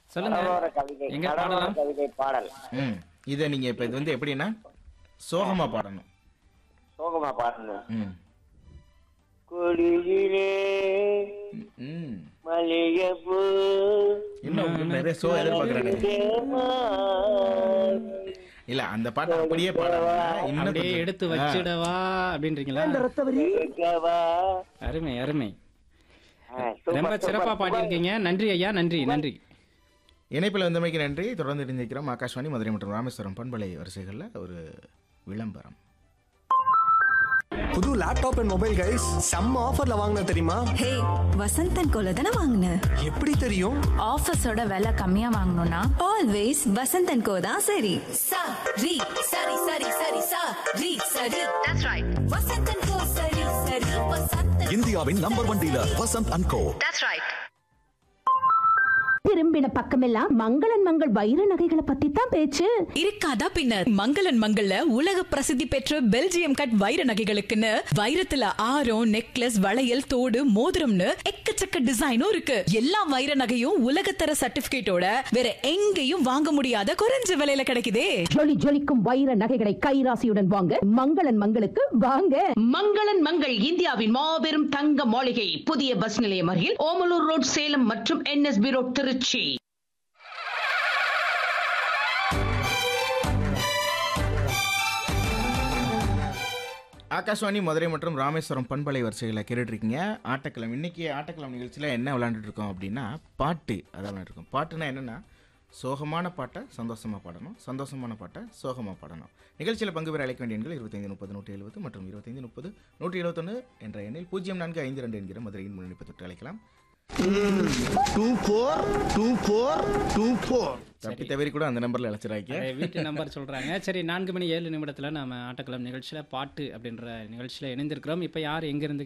சொல்லுங்க கடலோர கவிதை எங்க கடலோர பாடலாம் கவிதை பாடல் ம் இதை நீங்க இப்ப இது வந்து எப்படின்னா சோகமா பாடணும் சோகமா பாடணும் ம் கொடியிலே ம் மல்லிகைப்பூ இன்னும் நிறைய சோ எதிர்பார்க்கறானே இல்ல அந்த பாட்டை அப்படியே பாடாம இன்னும் அப்படியே கொஞ்சம்- எடுத்து ஆ. வச்சிடவா அப்படின்றீங்களா இருக்கவா? அருமை அருமை ஆ, சூப்பர், ரொம்ப சூப்பர், சிறப்பா சூப்பர். பாடியிருக்கீங்க நன்றி ஐயா நன்றி நன்றி இணைப்பில் வந்தமைக்கு நன்றி தொடர்ந்து இணைந்திருக்கிறோம் ஆகாஷ்வாணி மதுரை மற்றும் ராமேஸ்வரம் பண்பலை வரிசைகளில் ஒரு விளம்பரம் புது லேப்டாப் அண்ட் மொபைல் கைஸ் செம்ம ஆஃபர்ல வாங்கின தெரியுமா ஹே வசந்தன் கோல தானே வாங்கின எப்படி தெரியும் ஆஃபீஸோட விலை கம்மியா வாங்கணும்னா ஆல்வேஸ் வசந்தன் கோ தான் சரி sa ri sari sari sari sa ri sari that's right vasantan ko sari sari vasantan இந்தியாவின் number one dealer Vasanth and co that's right திரும்பின பக்கமெல்லாம் மங்களன் மங்கள் வைர நகைகளை பத்தி தான் பேச்சு இருக்காதா பின்ன மங்களன் மங்கள்ல உலக பிரசித்தி பெற்ற பெல்ஜியம் கட் வைர நகைகளுக்குன்னு வைரத்துல ஆரம் நெக்லஸ் வளையல் தோடு மோதிரம்னு எக்கச்சக்க டிசைனும் இருக்கு எல்லா வைர நகையும் உலகத்தர சர்டிபிகேட்டோட வேற எங்கேயும் வாங்க முடியாத குறைஞ்ச விலையில கிடைக்குதே ஜொலி ஜொலிக்கும் வைர நகைகளை கைராசியுடன் வாங்க மங்களன் மங்களுக்கு வாங்க மங்களன் மங்கள் இந்தியாவின் மாபெரும் தங்க மாளிகை புதிய பஸ் நிலையம் அருகில் ஓமலூர் ரோட் சேலம் மற்றும் என்எஸ்பி ரோட் திருச்சி ஆகாஷ்வாணி மதுரை மற்றும் ராமேஸ்வரம் பண்பலை வரிசைகளை கேட்டுட்ருக்கீங்க ஆட்டக்கிழமை இன்னைக்கு ஆட்டக்கிழமை நிகழ்ச்சியில் என்ன விளையாண்டுட்டு இருக்கோம் அப்படின்னா பாட்டு அதான் விளையாண்டுருக்கோம் பாட்டுனா என்னென்னா சோகமான பாட்டை சந்தோஷமாக பாடணும் சந்தோஷமான பாட்டை சோகமாக பாடணும் நிகழ்ச்சியில் பங்கு பெற அழைக்க வேண்டிய எண்கள் இருபத்தைந்து முப்பது நூற்றி எழுபது மற்றும் இருபத்தைந்து முப்பது நூற்றி எழுபத்தொன்று என்ற எண்ணில் பூஜ்ஜியம் நான்கு ஐந்து ரெண்டு என்கிற மதுரையின் முன்னணிப்பு தொட்டு அழைக்கலாம் two four two four two four தப்பி தவறி கூட அந்த நம்பரில் அழைச்சிடாய்க்க நிறைய வீட்டு நம்பர் சொல்றாங்க சரி நான்கு மணி ஏழு நிமிடத்துல நாம ஆட்டக்கிழமை நிகழ்ச்சியில பாட்டு அப்படின்ற நிகழ்ச்சியில இணைந்திருக்கிறோம் இப்ப யார் எங்க இருந்து